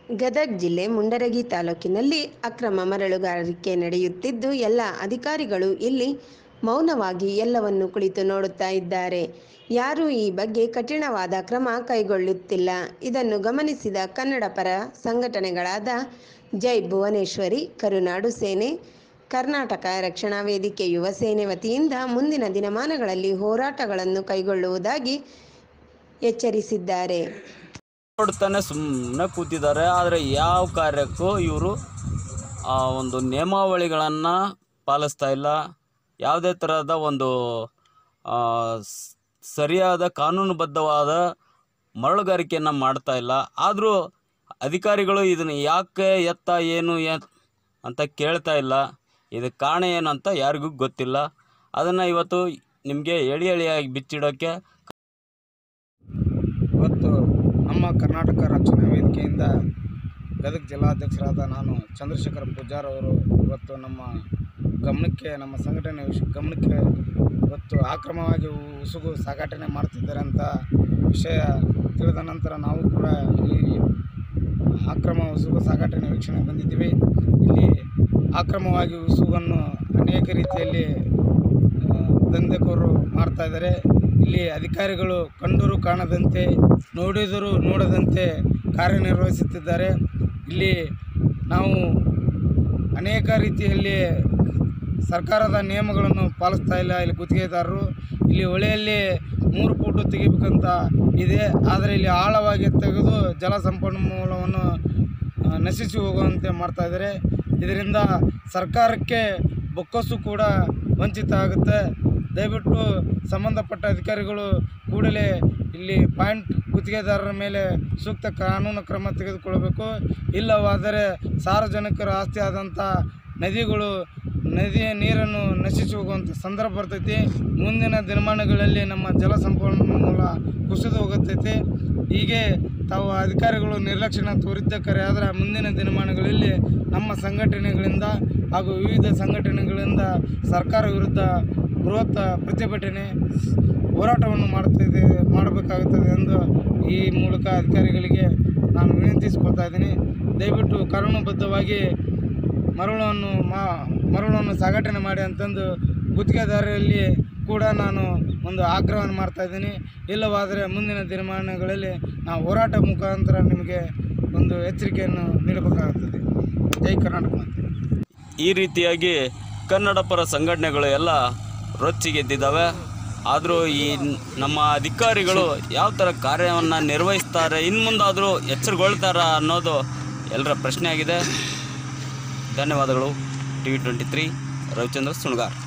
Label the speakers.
Speaker 1: ಗದಗ ಜಿಲ್ಲೆ ಮುಂಡರಗಿ ತಾಲೂಕಿನಲ್ಲಿ ಅಕ್ರಮ ಮರಳುಗಾರಿಕೆ ನಡೆಯುತ್ತಿದ್ದು ಎಲ್ಲ ಅಧಿಕಾರಿಗಳು ಇಲ್ಲಿ ಮೌನವಾಗಿ ಎಲ್ಲವನ್ನು ಕುಳಿತು ನೋಡುತ್ತಾ ಇದ್ದಾರೆ ಯಾರೂ ಈ ಬಗ್ಗೆ ಕಠಿಣವಾದ ಕ್ರಮ ಕೈಗೊಳ್ಳುತ್ತಿಲ್ಲ ಇದನ್ನು ಗಮನಿಸಿದ ಕನ್ನಡ ಪರ ಸಂಘಟನೆಗಳಾದ ಜೈ ಭುವನೇಶ್ವರಿ ಕರುನಾಡು ಸೇನೆ ಕರ್ನಾಟಕ ರಕ್ಷಣಾ ವೇದಿಕೆ ಯುವ ಸೇನೆ ವತಿಯಿಂದ ಮುಂದಿನ ದಿನಮಾನಗಳಲ್ಲಿ ಹೋರಾಟಗಳನ್ನು ಕೈಗೊಳ್ಳುವುದಾಗಿ ಎಚ್ಚರಿಸಿದ್ದಾರೆ
Speaker 2: ನೋಡ್ತಾನೆ ಸುಮ್ಮನೆ ಕೂತಿದ್ದಾರೆ ಆದರೆ ಯಾವ ಕಾರ್ಯಕ್ಕೂ ಇವರು ಒಂದು ನಿಯಮಾವಳಿಗಳನ್ನು ಪಾಲಿಸ್ತಾ ಇಲ್ಲ ಯಾವುದೇ ಥರದ ಒಂದು ಆ, ಸ್- ಸರಿಯಾದ ಕಾನೂನುಬದ್ಧವಾದ ಮರಳುಗಾರಿಕೆಯನ್ನು ಮಾಡ್ತಾ ಇಲ್ಲ ಆದರೂ ಅಧಿಕಾರಿಗಳು ಇದನ್ನು ಯಾಕೆ ಎತ್ತ ಏನು ಎತ್ ಅಂತ ಕೇಳ್ತಾ ಇಲ್ಲ ಇದಕ್ಕೆ ಕಾರಣ ಏನು ಅಂತ ಯಾರಿಗೂ ಗೊತ್ತಿಲ್ಲ ಅದನ್ನು ಇವತ್ತು ನಿಮಗೆ ಎಳಿ ಎಳಿಯಾಗಿ ಬಿಚ್ಚಿಡೋಕ್ಕೆ
Speaker 3: ಇವತ್ತು ನಮ್ಮ ಕರ್ನಾಟಕ ರಕ್ಷಣಾ ವೇದಿಕೆಯಿಂದ ಗದಗ ಜಿಲ್ಲಾಧ್ಯಕ್ಷರಾದ ನಾನು ಚಂದ್ರಶೇಖರ ಪೂಜಾರ್ ಅವರು ಇವತ್ತು ನಮ್ಮ ಗಮನಕ್ಕೆ ನಮ್ಮ ಸಂಘಟನೆ ವಿಷ- ಗಮನಕ್ಕೆ ಇವತ್ತು ಆಕ್ರಮವಾಗಿ ಉ- ಉಸುಗು ಸಾಗಾಟನೆ ಮಾಡ್ತಿದ್ದಾರೆ ಅಂತ ವಿಷಯ ತಿಳಿದ ನಂತರ ನಾವು ಕೂಡ ಈ ಅಕ್ರಮ ಉಸುಗು ಸಾಗಾಟನೆ ವೀಕ್ಷಣೆ ಬಂದಿದ್ದೀವಿ ಇಲ್ಲಿ ಅಕ್ರಮವಾಗಿ ಉಸುಗನ್ನು ಅನೇಕ ರೀತಿಯಲ್ಲಿ ಆ, ದಂಧೆಕೋರರು ಮಾಡ್ತಾ ಇದ್ದಾರೆ ಇಲ್ಲಿ ಅಧಿಕಾರಿಗಳು ಕಂಡರೂ ಕಾಣದಂತೆ ನೋಡಿದರೂ ನೋಡದಂತೆ ಕಾರ್ಯನಿರ್ವಹಿಸುತ್ತಿದ್ದಾರೆ ಇಲ್ಲಿ ನಾವು ಅನೇಕ ರೀತಿಯಲ್ಲಿ ಸರ್ಕಾರದ ನಿಯಮಗಳನ್ನು ಪಾಲಿಸ್ತಾ ಇಲ್ಲ ಇಲ್ಲಿ ಗುತ್ತಿಗೆದಾರರು ಇಲ್ಲಿ ಹೊಳೆಯಲ್ಲಿ ಮೂರು ಫೂಟು ತೆಗಿಬೇಕಂತ ಇದೆ ಆದರೆ ಇಲ್ಲಿ ಆಳವಾಗಿ ತೆಗೆದು ಜಲ ಸಂಪನ್ಮೂಲವನ್ನು ಆ, ನಶಿಸಿ ಹೋಗುವಂತೆ ಮಾಡ್ತಾ ಇದ್ದಾರೆ ಇದರಿಂದ ಸರ್ಕಾರಕ್ಕೆ ಬೊಕ್ಕಸು ಕೂಡ ವಂಚಿತ ಆಗುತ್ತೆ ದಯವಿಟ್ಟು ಸಂಬಂಧಪಟ್ಟ ಅಧಿಕಾರಿಗಳು ಕೂಡಲೇ ಇಲ್ಲಿ ಪಾಯಿಂಟ್ ಗುತ್ತಿಗೆದಾರರ ಮೇಲೆ ಸೂಕ್ತ ಕಾನೂನು ಕ್ರಮ ತೆಗೆದುಕೊಳ್ಳಬೇಕು ಇಲ್ಲವಾದರೆ ಸಾರ್ವಜನಿಕರ ಆಸ್ತಿ ಆದಂಥ ನದಿಗಳು ನದಿಯ ನೀರನ್ನು ನಶಿಸಿ ಹೋಗುವಂಥ ಸಂದರ್ಭ ಬರ್ತೈತಿ ಮುಂದಿನ ದಿನಮಾನಗಳಲ್ಲಿ ನಮ್ಮ ಜಲ ಸಂಪನ್ಮೂಲ ಕುಸಿದು ಹೋಗುತ್ತೈತಿ ಹೀಗೆ ತಾವು ಅಧಿಕಾರಿಗಳು ನಿರ್ಲಕ್ಷ್ಯನ ತೋರಿದ್ದಕ್ಕರೆ ಆದರೆ ಮುಂದಿನ ದಿನಮಾನಗಳಲ್ಲಿ ನಮ್ಮ ಸಂಘಟನೆಗಳಿಂದ ಹಾಗೂ ವಿವಿಧ ಸಂಘಟನೆಗಳಿಂದ ಸರ್ಕಾರ ವಿರುದ್ಧ ಬೃಹತ್ ಪ್ರತಿಭಟನೆ ಹೋರಾಟವನ್ನು ಮಾಡುತ್ತಿದೆ ಮಾಡಬೇಕಾಗುತ್ತದೆ ಎಂದು ಈ ಮೂಲಕ ಅಧಿಕಾರಿಗಳಿಗೆ ನಾನು ವಿನಂತಿಸಿಕೊಳ್ತಾ ಇದ್ದೀನಿ ದಯವಿಟ್ಟು ಕಾನೂನುಬದ್ಧವಾಗಿ ಮರಳನ್ನು ಮಾ ಮರಳನ್ನು ಸಾಗಾಟನೆ ಮಾಡಿ ಅಂತಂದು ಗುತ್ತಿಗೆದಾರರಲ್ಲಿ ಕೂಡ ನಾನು ಒಂದು ಆಗ್ರಹವನ್ನು ಮಾಡ್ತಾ ಇದ್ದೀನಿ ಇಲ್ಲವಾದರೆ ಮುಂದಿನ ದಿನಮಾನಗಳಲ್ಲಿ ನಾವು ಹೋರಾಟ ಮುಖಾಂತರ ನಿಮಗೆ ಒಂದು ಎಚ್ಚರಿಕೆಯನ್ನು ನೀಡಬೇಕಾಗುತ್ತದೆ ಜೈ ಕರ್ನಾಟಕ ಮಾತೆ
Speaker 2: ಈ ರೀತಿಯಾಗಿ ಕನ್ನಡ ಪರ ಸಂಘಟನೆಗಳು ಎಲ್ಲ ರೊಚ್ಚಿಗೆದ್ದಿದ್ದಾವೆ ಆದರೂ ಈ ನ್- ನಮ್ಮ ಅಧಿಕಾರಿಗಳು ಯಾವ ಥರ ಕಾರ್ಯವನ್ನು ನಿರ್ವಹಿಸ್ತಾರೆ ಇನ್ನು ಮುಂದಾದರೂ ಎಚ್ಚರಗೊಳ್ತಾರ ಅನ್ನೋದು ಎಲ್ಲರ ಪ್ರಶ್ನೆ ಆಗಿದೆ ಧನ್ಯವಾದಗಳು T V twenty three Ravichandra Sunagar